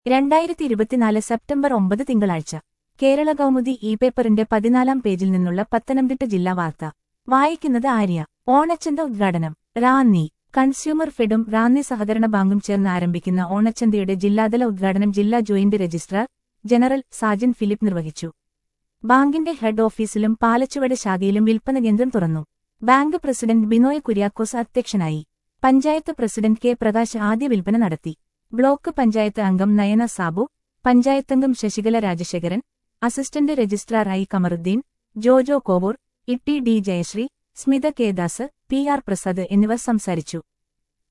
രണ്ടായിരത്തി ഇരുപത്തിനാല് സെപ്റ്റംബർ ഒമ്പത് തിങ്കളാഴ്ച കേരള കൗമുദി ഇ പേപ്പറിന്റെ പതിനാലാം പേജിൽ നിന്നുള്ള പത്തനംതിട്ട ജില്ലാ വാർത്ത വായിക്കുന്നത് ആര്യ ഓണച്ചന്ത ഉദ്ഘാടനം റാന്നി കൺസ്യൂമർ ഫെഡും റാന്നി സഹകരണ ബാങ്കും ചേർന്ന് ആരംഭിക്കുന്ന ഓണച്ചന്തയുടെ ജില്ലാതല ഉദ്ഘാടനം ജില്ലാ joint registrar general Sajan Philip നിർവഹിച്ചു ബാങ്കിന്റെ ഹെഡ് ഓഫീസിലും പാലച്ചുവട് ശാഖയിലും വിൽപ്പന കേന്ദ്രം തുറന്നു ബാങ്ക് പ്രസിഡന്റ് ബിനോയ് കുര്യാക്കോസ് അധ്യക്ഷനായി പഞ്ചായത്ത് പ്രസിഡന്റ് കെ പ്രകാശ് ആദ്യ വിൽപ്പന നടത്തി ബ്ലോക്ക് പഞ്ചായത്ത് അംഗം നയന സാബു പഞ്ചായത്തംഗം Sasikala Rajasekharan assistant registrar I Kamarudheen Jojo Kovoor Itty D Jayasree Smitha K Das P R Prasad എന്നിവർ സംസാരിച്ചു